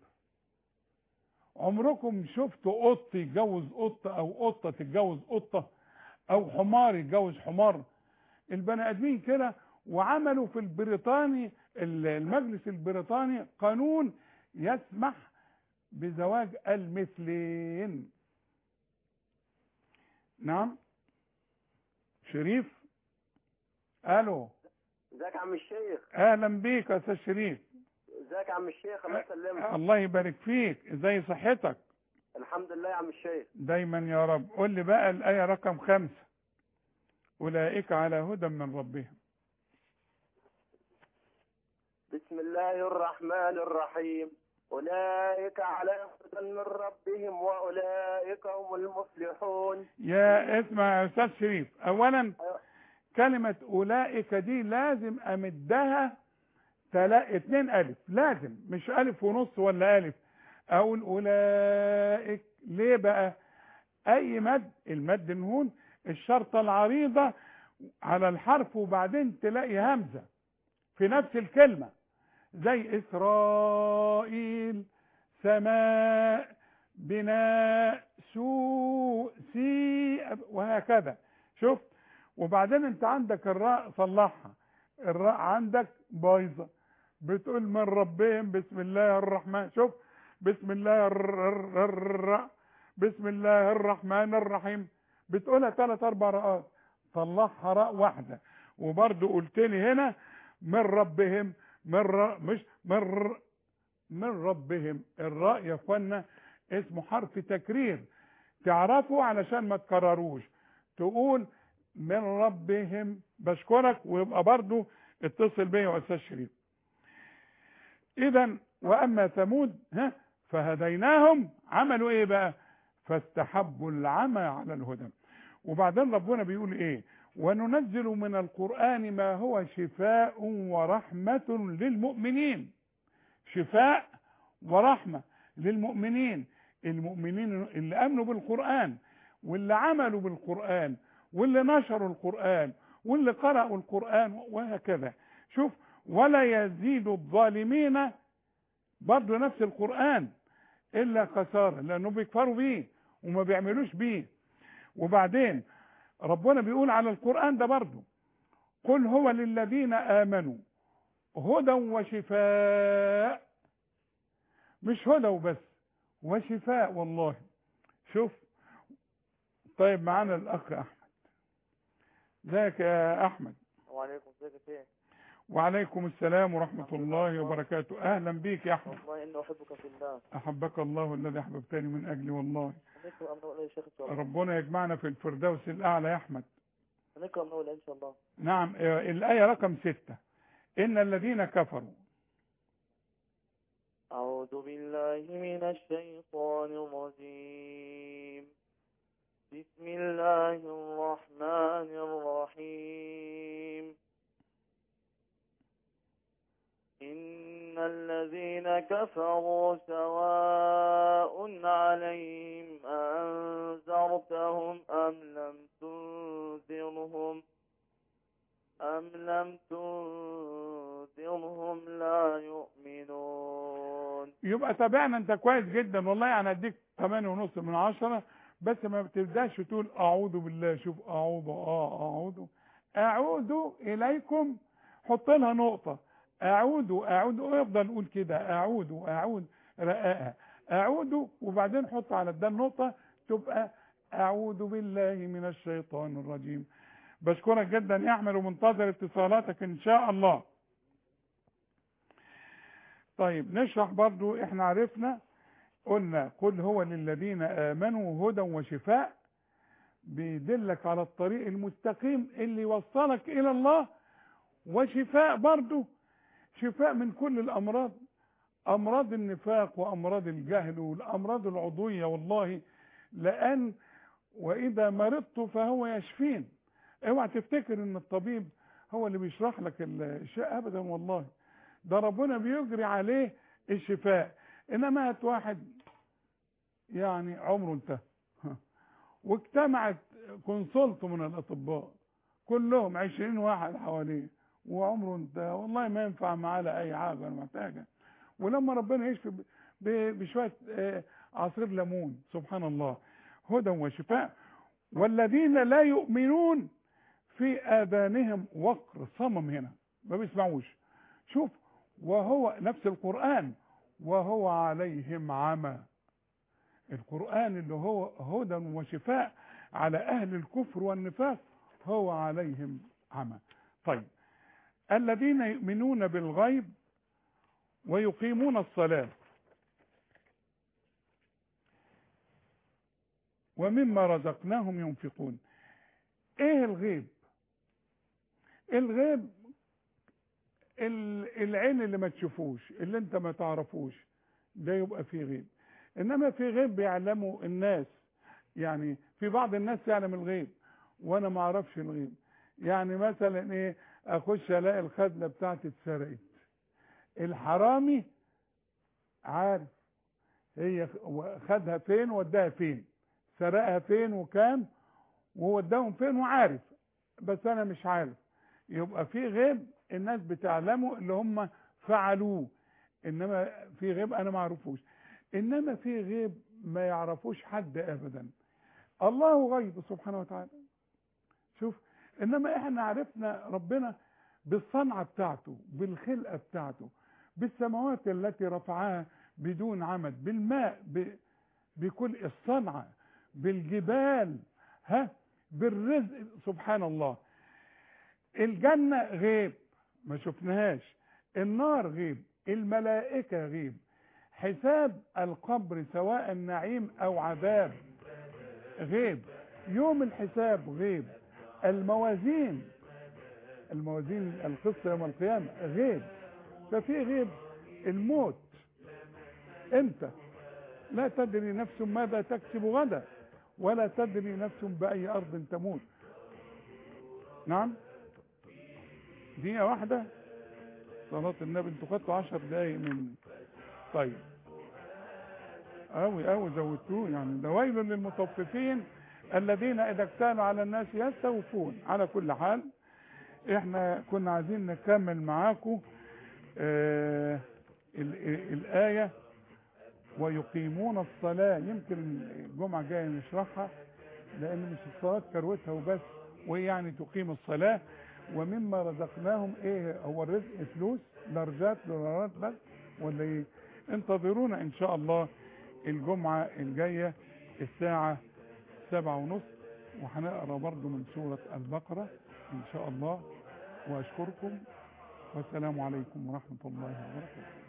عمركم شفتوا قط يتجوز قطة او قطة تتجوز قطة او حمار يتجوز حمار البني ادمين كده وعملوا في البريطاني المجلس البريطاني قانون يسمح بزواج المثلين نعم شريف الو ازيك يا عم الشيخ اهلا بيك يا استاذ شريف ازيك يا عم الشيخ الله يسلمك الله يبارك فيك ازاي صحتك الحمد لله يا عم الشيخ دايما يا رب قول لي بقى الآية رقم خمسة أولئك على هدى من ربهم بسم الله الرحمن الرحيم أولئك على هدى من ربهم وأولئك هم المفلحون يا اسمع يا أستاذ شريف أولا كلمة أولئك دي لازم أمدها تلا... اتنين ألف لازم مش ألف ونص ولا ألف أقول أولئك ليه بقى أي مد المد النون الشرطة العريضة على الحرف وبعدين تلاقي همزة في نفس الكلمة زي إسرائيل سماء بناء سوء سي وهكذا شوف وبعدين انت عندك الراء صلحها الراء عندك بايظه بتقول من ربهم بسم الله الرحمن شوف بسم الله الر- الر- بسم الله الرحمن الرحيم بتقولها ثلاث اربع راءات طلعها راء واحده وبرضه قلت لي هنا من ربهم من ر... مش من ر... من ربهم الراء يا اخوانا اسمه حرف تكرير تعرفوا علشان ما تكرروش تقول من ربهم بشكرك ويبقى برضو اتصل بيا يا استاذ شريف اذا واما ثمود ها فهديناهم عملوا ايه بقى فاستحبوا العمى على الهدى وبعدين ربنا بيقول ايه وننزل من القرآن ما هو شفاء ورحمة للمؤمنين شفاء ورحمة للمؤمنين المؤمنين اللي امنوا بالقرآن واللي عملوا بالقرآن واللي نشروا القرآن واللي قرأوا القرآن وهكذا شوف ولا يزيد الظالمين برضه نفس القرآن إلا خسارة لأنه بيكفروا بيه وما بيعملوش بيه وبعدين ربنا بيقول على القرآن ده برضه قل هو للذين آمنوا هدى وشفاء مش هدى وبس وشفاء والله شوف طيب معانا الأخ أحمد ازيك يا أحمد وعليكم ازيك يا شيخ وعليكم السلام ورحمة الله وبركاته أهلا بيك يا أحمد والله اني احبك في الله أحبك الله الذي أحببتني من أجلي والله نكرم امر ولا يا شيخ ان شاء الله ربنا يجمعنا في الفردوس الأعلى يا أحمد نكرم امر ولا ان شاء الله نعم آه، الآية رقم ستة إن الذين كفروا أعوذ بالله من الشيطان الرجيم بسم الله الرحمن الرحيم إن الذين كفروا سواء عليهم أنذرتهم أم لم تنذرهم أم لم تنذرهم لا يؤمنون يبقى تابعنا أنت كويس جدا والله يعني أديك 8 ونص من عشرة بس ما بتبداش تقول أعوذ بالله شوف أعوذ آه أعوذ أعوذ إليكم حط لها نقطة أعوذ أعوذ ويفضل نقول كده أعوذ أعوذ رقاقة أعوذ وبعدين حط على ده النقطة تبقى أعوذ بالله من الشيطان الرجيم بشكرك جدا يا أحمد ومنتظر اتصالاتك إن شاء الله طيب نشرح برضو احنا عرفنا قلنا قل هو للذين آمنوا هدى وشفاء بيدلك على الطريق المستقيم اللي يوصلك إلى الله وشفاء برضو شفاء من كل الأمراض أمراض النفاق وأمراض الجهل والأمراض العضوية والله لأن وإذا مرضت فهو يشفين اوعى تفتكر ان الطبيب هو اللي بيشرح لك الشيء ابدا والله ده ربنا بيجري عليه الشفاء انما هات واحد يعني عمره انتهى واجتمعت كونسلت من الاطباء كلهم عشرين واحد حواليه وعمره انتهى والله ما ينفع معاه لا اي حاجه ولا محتاجه ولما ربنا يشفي بشويه عصير ليمون سبحان الله هدى وشفاء والذين لا يؤمنون في آذانهم وقر صمم هنا ما بيسمعوش شوف وهو نفس القرآن وهو عليهم عمى القرآن اللي هو هدى وشفاء على أهل الكفر والنفاق هو عليهم عمى طيب الذين يؤمنون بالغيب ويقيمون الصلاة ومما رزقناهم ينفقون ايه الغيب الغيب العين اللي ما تشوفوش اللي انت ما تعرفوش ده يبقى فيه غيب انما في غيب بيعلمه الناس يعني في بعض الناس يعلم الغيب وانا ما اعرفش الغيب يعني مثلا ايه اخش الاقي الخزنه بتاعتي اتسرقت الحرامي عارف هي خدها فين ووداها فين سرقها فين وكام ووداهم فين وعارف بس انا مش عارف يبقى في غيب الناس بتعلمه اللي هم فعلوه انما في غيب انا ما اعرفوش انما في غيب ما يعرفوش حد ابدا الله غيب سبحانه وتعالى شوف انما احنا عرفنا ربنا بالصنعة بتاعته بالخلقة بتاعته بالسماوات التي رفعها بدون عمد بالماء ب... بكل الصنعة بالجبال ها بالرزق سبحان الله الجنة غيب ما شفناهاش النار غيب الملائكة غيب حساب القبر سواء نعيم او عذاب غيب يوم الحساب غيب الموازين الموازين القصة يوم القيامة غيب ففي غيب الموت امتى لا تدري نفس ماذا تكسب غدا ولا تدري نفس بأي أرض تموت نعم دقيقة واحدة صلاة النبي انتوا خدتوا عشر دقايق من طيب أوي أوي زودتوه يعني ده ويل للمطففين الذين إذا اكتالوا على الناس يستوفون على كل حال احنا كنا عايزين نكمل معاكم آه ال- الآية ويقيمون الصلاة يمكن الجمعة الجاية نشرحها لأن مش الصلاة كروتها وبس وهي يعني تقيم الصلاة ومما رزقناهم ايه هو الرزق فلوس درجات دولارات بس ولا ايه انتظرونا ان شاء الله الجمعة الجاية الساعة سبعة ونص وهنقرا برضو من سورة البقرة ان شاء الله واشكركم والسلام عليكم ورحمة الله وبركاته